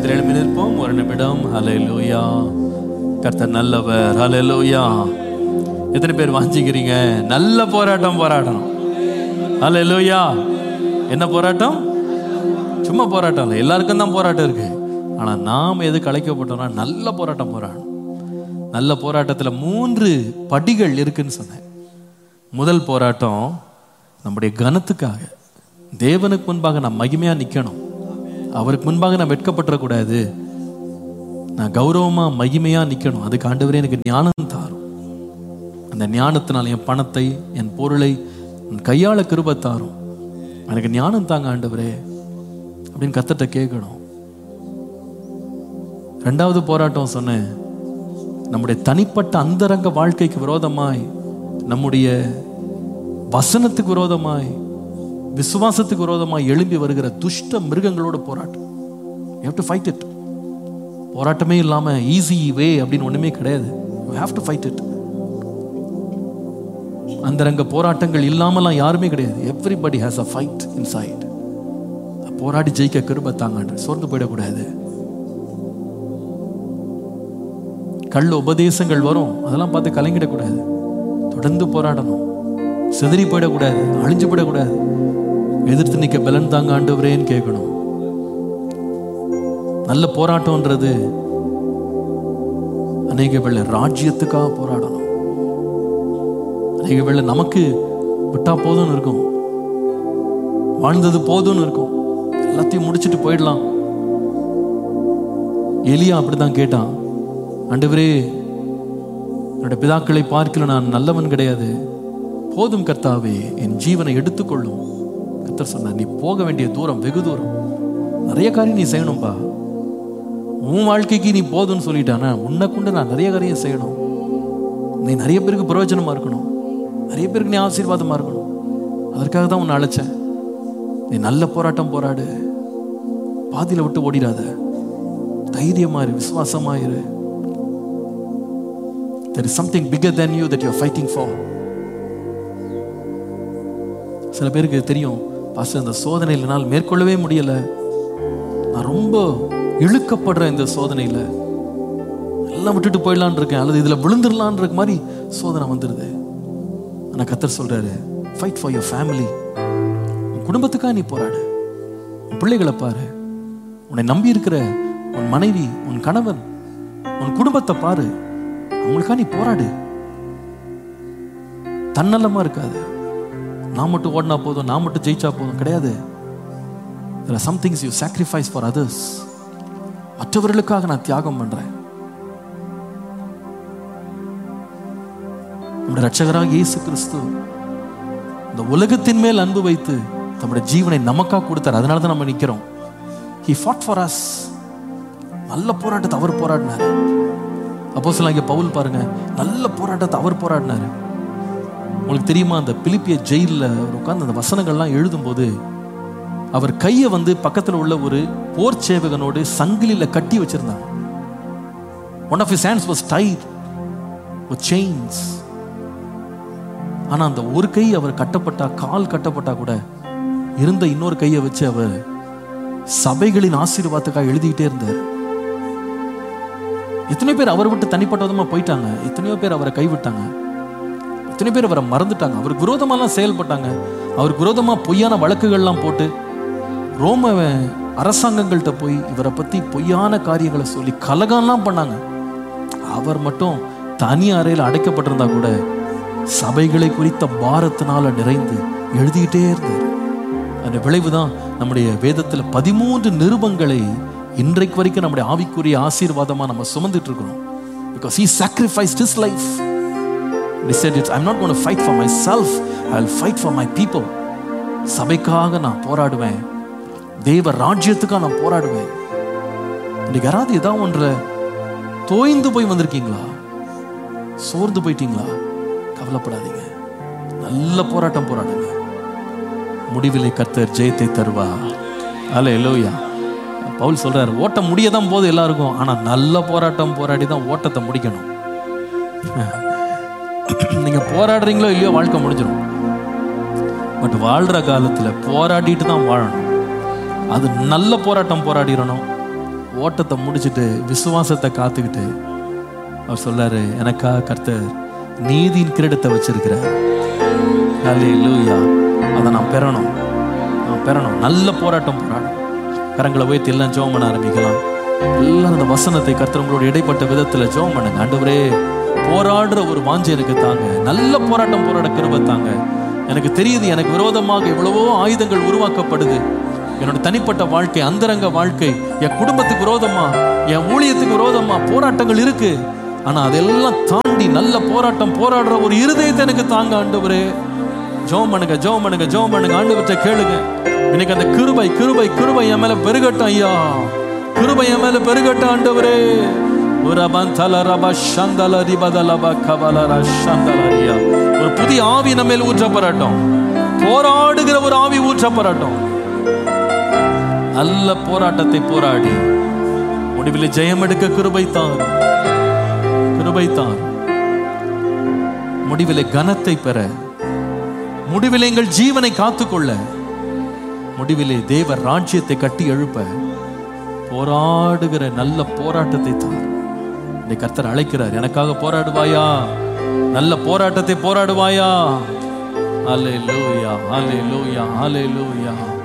கரத்தில் எழுப்பி நிற்போம் ஒரு நிமிடம் ஹalleluya கர்த்தர் நல்லவர் ஹalleluya எத்தனை பேர் வாஞ்சிக்கிறீங்க நல்ல போராட்டம் போராடணும் ஹalleluya என்ன போராட்டம் சும்மா போராட்டம் இல்லை எல்லாருக்கும் தான் போராட்டம் இருக்கு ஆனா நாம் எது கலைக்கப்பட்டோம்னா நல்ல போராட்டம் போராடணும் நல்ல போராட்டத்துல மூன்று படிகள் இருக்குன்னு சொன்னேன் முதல் போராட்டம் நம்முடைய கனத்துக்காக தேவனுக்கு முன்பாக நான் மகிமையா நிக்கணும் அவருக்கு முன்பாக நான் வெட்கப்பட்டுறக்கூடாது நான் கௌரவமா மகிமையா நிக்கணும் அதுக்கு ஆண்டவரே எனக்கு ஞானம் தாரும் அந்த ஞானத்தினால் என் பணத்தை என் பொருளை என் கையாள கிருபை தாரும் எனக்கு ஞானம் தாங்க ஆண்டவரே அப்படின்னு கத்தட்ட கேட்கணும் ரெண்டாவது போராட்டம் சொன்னேன் நம்முடைய தனிப்பட்ட அந்தரங்க வாழ்க்கைக்கு விரோதமாய் நம்முடைய வசனத்துக்கு விரோதமாய் விசுவாசத்துக்கு விரோதமாய் எழும்பி வருகிற துஷ்ட மிருகங்களோட போராட்டம் you have to fight it போராட்டமே இல்லாம ஈஸி வே அப்படின்னு ஒண்ணுமே கிடையாது you have to fight it அந்தரங்க போராட்டங்கள் இல்லாமலாம் யாருமே கிடையாது everybody has a fight inside போராடி ஜெயிக்க கிருபை தாங்க சோர்ந்து போயிடக்கூடாது கள்ள உபதேசங்கள் வரும் அதெல்லாம் பார்த்து கலங்கிடக்கூடாது தொடர்ந்து போராடணும் சிதறி போயிடக்கூடாது அழிஞ்சு போயிடக்கூடாது எதிர்த்து நிற்க பலன் தாங்க ஆண்டவரேன்னு கேட்கணும் நல்ல போராட்டம்ன்றது அநேக வேளை ராஜ்யத்துக்காக போராடணும் அநேக வேளை நமக்கு விட்டா போதும்னு இருக்கும் வாழ்ந்தது போதும்னு இருக்கும் எல்லாத்தையும் முடிச்சுட்டு போயிடலாம் எலியா அப்படிதான் கேட்டான் ஆண்டவரே என்னோட பிதாக்களை பார்க்கல நான் நல்லவன் கிடையாது போதும் கர்த்தாவே என் ஜீவனை எடுத்துக்கொள்ளும் கர்த்தர் சொன்னார் நீ போக வேண்டிய தூரம் வெகு தூரம் நிறைய காரியம் நீ செய்யணும்பா உன் வாழ்க்கைக்கு நீ போதும்னு சொல்லிட்டானா உன்னை கொண்டு நான் நிறைய காரியம் செய்யணும் நீ நிறைய பேருக்கு பிரயோஜனமா இருக்கணும் நிறைய பேருக்கு நீ ஆசீர்வாதமா இருக்கணும் அதற்காக தான் உன்னை அழைச்சேன் நீ நல்ல போராட்டம் போராடு பாதியில விட்டு ஓடிடாத தைரியமா இரு விசுவாசமா இரு there is something bigger than you that you are fighting for சில பேருக்கு தெரியும் பாஸ்டர் இந்த சோதனையில் என்னால் மேற்கொள்ளவே முடியல நான் ரொம்ப இழுக்கப்படுறேன் இந்த சோதனையில் எல்லாம் விட்டுட்டு போயிடலான் இருக்கேன் அல்லது இதில் விழுந்துடலான் இருக்க மாதிரி சோதனை வந்துடுது ஆனால் கத்தர் சொல்றாரு ஃபைட் ஃபார் யுவர் ஃபேமிலி உன் குடும்பத்துக்காக நீ போராடு உன் பிள்ளைகளை பாரு உன்னை நம்பி இருக்கிற உன் மனைவி உன் கணவன் உன் குடும்பத்தை பாரு அவங்களுக்கா நீ போராடு தன்னலமா இருக்காது நான் மட்டும் ஓடினா போதும் நான் மட்டும் ஜெயிச்சா போதும் கிடையாது there are some things you sacrifice for others மற்றவர்களுக்காக நான் தியாகம் பண்றேன் நம்முடைய ரட்சகராக இயேசு கிறிஸ்து இந்த உலகத்தின் மேல் அன்பு வைத்து தம்முடைய ஜீவனை நமக்காக கொடுத்தார் அதனால தான் நம்ம நிக்கிறோம் he fought for us நல்ல போராட்டத்தை அவர் போராடினார் அப்போ இங்க பவுல் பாருங்க நல்ல போராட்டத்தை அவர் போராடினாரு உங்களுக்கு தெரியுமா அந்த பிலிப்பிய ஜெயிலில் அவர் உட்கார்ந்து அந்த வசனங்கள்லாம் எழுதும்போது அவர் கையை வந்து பக்கத்தில் உள்ள ஒரு போர் சேவகனோடு சங்கிலியில கட்டி வச்சிருந்தாங்க one of his hands was tied with chains ஆனா அந்த ஒரு கை அவர் கட்டப்பட்டா கால் கட்டப்பட்டா கூட இருந்த இன்னொரு கையை வச்சு அவர் சபைகளின் ஆசீர்வாதத்துக்காக எழுதிக்கிட்டே இருந்தார் எத்தனை பேர் அவரை விட்டு தனிப்பட்ட விதமா போயிட்டாங்க எத்தனையோ பேர் அவரை கைவிட்டாங்க எத்தனை பேர் அவரை மறந்துட்டாங்க அவருக்கு விரோதமாலாம் செயல்பட்டாங்க அவருக்கு விரோதமா பொய்யான வழக்குகள்லாம் போட்டு ரோம அரசாங்கங்கள்கிட்ட போய் இவரை பத்தி பொய்யான காரியங்களை சொல்லி கலகம்லாம் பண்ணாங்க அவர் மட்டும் தனி அறையில் அடைக்கப்பட்டிருந்தா கூட சபைகளை குறித்த பாரத்தினால நிறைந்து எழுதிக்கிட்டே இருந்தார் அந்த விளைவுதான் நம்முடைய வேதத்துல பதிமூன்று நிருபங்களை இன்றைக்கு வரைக்கும் நம்முடைய ஆவிக்குரிய ஆசீர்வாதமா நம்ம சுமந்துட்டு இருக்கிறோம் because he sacrificed his life he said it i'm not going to fight for myself i'll fight for my people சபைக்காக நான் போராடுவேன் தேவ ராஜ்யத்துக்காக நான் போராடுவேன் இன்னைக்கு யாராவது ஏதாவது ஒன்றுல தோய்ந்து போய் வந்திருக்கீங்களா சோர்ந்து போயிட்டீங்களா கவலைப்படாதீங்க நல்ல போராட்டம் போராடுங்க முடிவிலே கர்த்தர் ஜெயத்தை தருவா அல்ல எல்லோயா பவுல் சொல்றாரு ஓட்டம் முடிய தான் போது எல்லாருக்கும் ஆனா நல்ல போராட்டம் போராடி தான் ஓட்டத்தை முடிக்கணும் நீங்க போராடுறீங்களோ இல்லையோ வாழ்க்கை முடிஞ்சிடும் பட் வாழ்ற காலத்துல போராடிட்டு தான் வாழணும் அது நல்ல போராட்டம் போராடிடணும் ஓட்டத்தை முடிச்சிட்டு விசுவாசத்தை காத்துக்கிட்டு அவர் சொல்லாரு எனக்கா கர்த்தர் நீதியின் கிரீடத்தை வச்சிருக்கிறார் அல்லேலூயா அதை நான் பெறணும் நான் பெறணும் நல்ல போராட்டம் போராடணும் கரங்களை உயர்த்தி எல்லாம் ஜெபம் பண்ண ஆரம்பிக்கலாம் எல்லாம் அந்த வசனத்தை கர்த்தர் உங்களோட இடைப்பட்ட விதத்துல ஜெபம் பண்ணுங்க ஆண்டவரே போராடுற ஒரு வாஞ்சை எனக்கு தாங்க நல்ல போராட்டம் போராட கிருபை தாங்க எனக்கு தெரியுது எனக்கு விரோதமாக எவ்வளவோ ஆயுதங்கள் உருவாக்கப்படுது என்னோட தனிப்பட்ட வாழ்க்கை அந்தரங்க வாழ்க்கை என் குடும்பத்துக்கு விரோதமா என் ஊழியத்துக்கு விரோதமா போராட்டங்கள் இருக்கு ஆனா அதெல்லாம் தாண்டி நல்ல போராட்டம் போராடுற ஒரு இருதயத்தை எனக்கு தாங்க ஆண்டவரே ஜோம் பண்ணுங்க ஜோம் பண்ணுங்க ஜோம் பண்ணுங்க ஆண்டவர்கிட்ட கேளுங்க இன்னைக்கு அந்த கிருபை கிருபை கிருபை என் மேல பெருகட்டும் ஐயா கிருபை என் மேல பெருகட்டும் ஆண்டவரே உரபன் தலரப சந்தல ரிபதலப கபலர சந்தலரியா ஒரு புதிய ஆவி நம்ம மேல் ஊற்றப்படட்டும் போராடுகிற ஒரு ஆவி ஊற்றப்படட்டும் நல்ல போராட்டத்தை போராடி முடிவில் ஜெயம் எடுக்க கிருபை தார் கிருபை தார் முடிவிலே கனத்தை பெற முடிவிலே எங்கள் ஜீவனை காத்துக்கொள்ள முடிவிலே தேவ ராஜ்யத்தை கட்டி எழுப்ப போராடுகிற நல்ல போராட்டத்தை தார் இந்த கர்த்தர் அழைக்கிறார் எனக்காக போராடுவாயா நல்ல போராட்டத்தை போராடுவாயா ஹalleluya ஹalleluya ஹalleluya